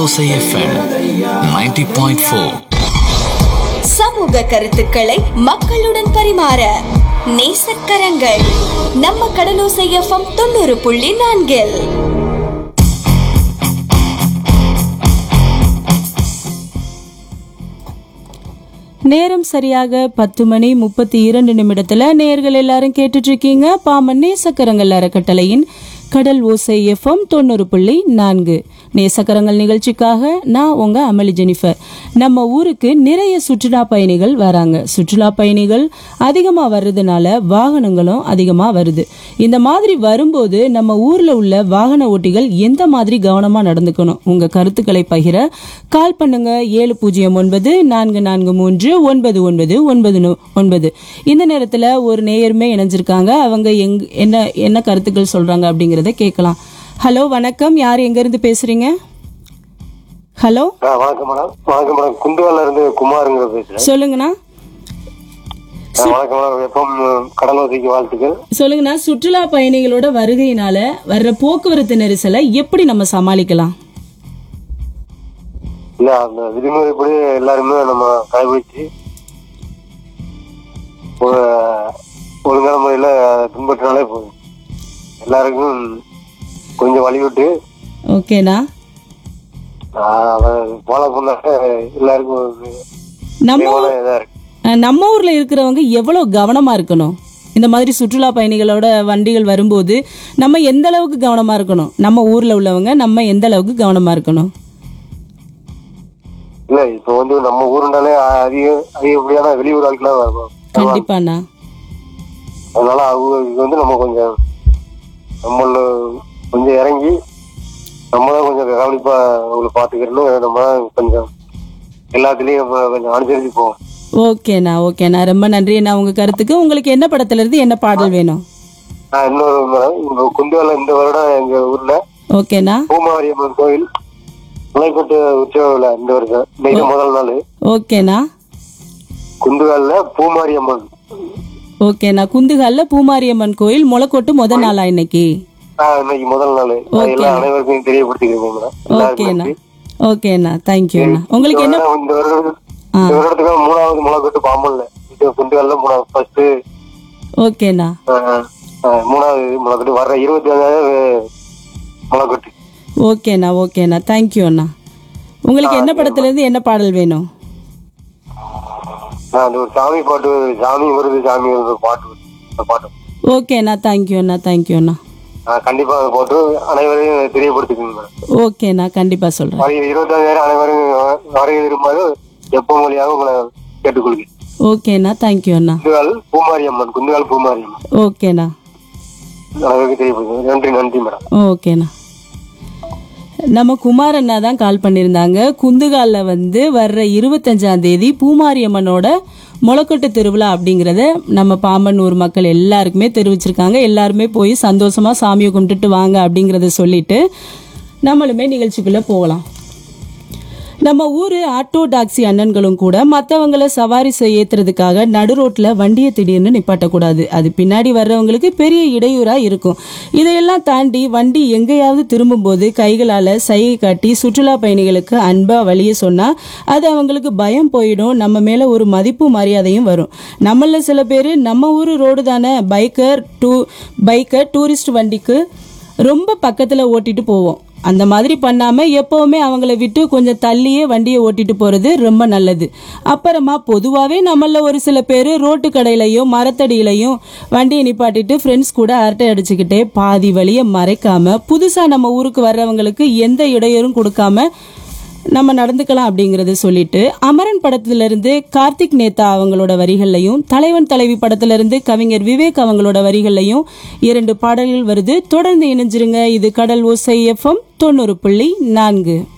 கடலோசை FM 90.4 சமூக கருத்துக்களை மக்களுடன் பரிமாற நேசக்கரங்கள் நம்ம கடலோசை எஃப்எம் தொண்ணூறு புள்ளி நான்கில் நேரம் சரியாக பத்து மணி முப்பத்தி இரண்டு நிமிடத்துல நேர்கள் எல்லாரும் கேட்டுட்டு இருக்கீங்க பாமன் நேசக்கரங்கள் அறக்கட்டளையின் கடல் ஓசை எஃப்எம் தொண்ணூறு புள்ளி நான்கு நேசக்கரங்கள் நிகழ்ச்சிக்காக நான் உங்க அமளி ஜெனிஃபர் நம்ம ஊருக்கு நிறைய சுற்றுலா பயணிகள் வராங்க சுற்றுலா பயணிகள் அதிகமா வர்றதுனால வாகனங்களும் அதிகமா வருது இந்த மாதிரி வரும்போது நம்ம ஊர்ல உள்ள வாகன ஓட்டிகள் எந்த மாதிரி கவனமா நடந்துக்கணும் உங்க கருத்துக்களை பகிர கால் பண்ணுங்க ஏழு பூஜ்ஜியம் ஒன்பது நான்கு நான்கு மூன்று ஒன்பது ஒன்பது ஒன்பது நு- ஒன்பது இந்த நேரத்துல ஒரு நேயருமே இணைஞ்சிருக்காங்க அவங்க எங் என்ன என்ன கருத்துக்கள் சொல்றாங்க அப்படிங்கறத கேட்கலாம் ஹலோ வணக்கம் யார் எங்க இருந்து பேசுறீங்க ஹலோ ஆ, வணக்கம் மேடம் வணக்கம் மேடம் குண்டுவால இருந்து குமாருங்கிற பேசுறேன் சொல்லுங்கண்ணா ஆ, வணக்கம் மேடம் எப்பவும் கடலோசைக்கு வாழ்த்துக்கள் சொல்லுங்கண்ணா சுற்றுலா பயணிகளோட வருகையினால வர்ற போக்குவரத்து நெரிசலை எப்படி நம்ம சமாளிக்கலாம் இல்ல அந்த விதிமுறைப்படி எல்லாருமே நம்ம கடைபிடிச்சு ஒரு ஒழுங்கான முறையில பின்பற்றினாலே போதும் எல்லாருக்கும் கொஞ்சம் வழிவிட்டு ஓகேண்ணா ஃபாலோ பண்ணாக்க எல்லாருக்கும் ஒரு நம்ம முக்கியமான இதா இருக்கு அஹ் நம்ம ஊர்ல இருக்கிறவங்க எவ்வளவு கவனமா இருக்கணும் இந்த மாதிரி சுற்றுலா பயணிகளோட வண்டிகள் வரும்போது நம்ம எந்த அளவுக்கு கவனமா இருக்கணும் நம்ம ஊர்ல உள்ளவங்க நம்ம எந்த அளவுக்கு கவனமா இருக்கணும் இல்ல இப்ப வந்து நம்ம ஊருனாலே அதிக அதிகப்படியான வெளியூர் ஆட்கள்லாம் வருவாங்க கண்டிப்பாண்ணா அதனால அவங்க வந்து நம்ம கொஞ்சம் நம்மள கொஞ்சம் இறங்கி நம்ம தான் கொஞ்சம் கவனிப்பா அவங்களை பாத்துக்கிறோன்னு நம்ம கொஞ்சம் எல்லாத்துலயும் நம்ம கொஞ்சம் அனுசரிச்சு போவோம் ஓகேண்ணா ஓகேண்ணா ரொம்ப நன்றி நான் உங்க கருத்துக்கு உங்களுக்கு என்ன படத்துல இருந்து என்ன பாடல் வேணும் நான் இன்னொரு மேடம் இங்க குண்டுவல இந்த வருடம் எங்க ஊர்ல ஓகேண்ணா பூமாரியம்மன் கோயில் முளைப்பட்டு உற்சவ விழா இந்த வருஷம் இன்னைக்கு முதல் நாள் ஓகேண்ணா குண்டுகால்ல பூமாரியம்மன் ஓகேண்ணா குந்துகால்ல பூமாரியம்மன் கோயில் முளைக்கொட்டு முத நாளா இன்னைக்கு ஆஹ் இன்னைக்கு முதல் நாள் அது எல்லாம் அனைவருக்கும் தெரியப்படுத்திக்கிறேன் மேடம் ஓகேண்ணா எல்லாருக்கும் ஓகேண்ணா தேங்க்யூண்ணா உங்களுக்கு என்ன இந்த வருடம் இந்த வருடத்துக்கு மூணாவது முளைக்கட்டு பாம்பன்ல இது குண்டுகால்ல மூணாவது ஃபர்ஸ்ட் ஓகேண்ணா மூணாவது முளைக்கட்டு வர்ற இருபத்தி அஞ்சாவது முளைக்கட்டு ஓகேண்ணா ஓகேண்ணா தேங்க்யூ அண்ணா உங்களுக்கு என்ன படத்துல இருந்து என்ன பாடல் வேணும் நான் அந்த ஒரு சாமி பாட்டு சாமி வருது சாமி வருது பாட்டு வருது. அந்த பாட்டு ஓகேண்ணா தேங்க்யூ அண்ணா தேங்க்யூ அண்ணா ஆஹ் கண்டிப்பா அதை போட்டு அனைவரையும் தெரியப்படுத்திக்கணும் மேடம் ஓகேண்ணா கண்டிப்பா சொல்றேன் வருகிற இருபத்தஞ்சாயிரம் அனைவரும் வருகை இருக்கும்போது எப்போ மொழியாக உங்களை கேட்டுக்கொள்கிறேன் ஓகேண்ணா தேங்க்யூ அண்ணா குந்துகால் பூமாரி அம்மன் குந்துகால் பூமாரி அம்மன் ஓகேண்ணா அனைவருக்கும் தெரியப்படுத்துங்க நன்றி நன்றி மேடம் ஓகேண்ணா நம்ம குமார் அண்ணா தான் கால் பண்ணியிருந்தாங்க குந்துகால்ல வந்து வர்ற இருபத்தஞ்சாம் தேதி பூமாரியம்மனோட முளைக்கொட்டு திருவிழா அப்படிங்கிறத நம்ம பாம்பன் ஊர் மக்கள் எல்லாருக்குமே தெரிவிச்சிருக்காங்க எல்லாருமே போய் சந்தோஷமா சாமியை கும்பிட்டுட்டு வாங்க அப்படிங்கிறத சொல்லிட்டு நம்மளுமே நிகழ்ச்சிக்குள்ள போகலாம் நம்ம ஊரு ஆட்டோ டாக்ஸி அண்ணன்களும் கூட மற்றவங்களை சவாரி செய்ய ஏத்துறதுக்காக நடு ரோட்ல வண்டியை திடீர்னு நிப்பாட்டக்கூடாது அது பின்னாடி வர்றவங்களுக்கு பெரிய இடையூறா இருக்கும் இதையெல்லாம் தாண்டி வண்டி எங்கேயாவது திரும்பும்போது கைகளால சைகை காட்டி சுற்றுலா பயணிகளுக்கு அன்பா வழிய சொன்னா அது அவங்களுக்கு பயம் போயிடும் நம்ம மேல ஒரு மதிப்பு மரியாதையும் வரும் நம்மள சில பேர் நம்ம ஊரு ரோடு தானே பைக்கர் டூ பைக்கர் டூரிஸ்ட் வண்டிக்கு ரொம்ப பக்கத்துல ஓட்டிட்டு போவோம் அந்த மாதிரி பண்ணாம எப்பவுமே அவங்கள விட்டு கொஞ்சம் தள்ளியே வண்டியை ஓட்டிட்டு போறது ரொம்ப நல்லது அப்புறமா பொதுவாவே நம்மள ஒரு சில பேர் ரோட்டு கடையிலையும் மரத்தடியிலையும் வண்டியை நிப்பாட்டிட்டு ஃப்ரெண்ட்ஸ் கூட அரட்டை அடிச்சுக்கிட்டே பாதி வழியை மறைக்காம புதுசா நம்ம ஊருக்கு வர்றவங்களுக்கு எந்த இடையூறும் கொடுக்காம நம்ம நடந்துக்கலாம் அப்படிங்கறத சொல்லிட்டு அமரன் படத்துல இருந்து கார்த்திக் நேதா அவங்களோட வரிகள்லையும் தலைவன் தலைவி படத்துல இருந்து கவிஞர் விவேக் அவங்களோட வரிகள்லையும் இரண்டு பாடல்கள் வருது தொடர்ந்து இணைஞ்சிருங்க இது கடல் ஓசை எஃப்எம் தொண்ணூறு புள்ளி நான்கு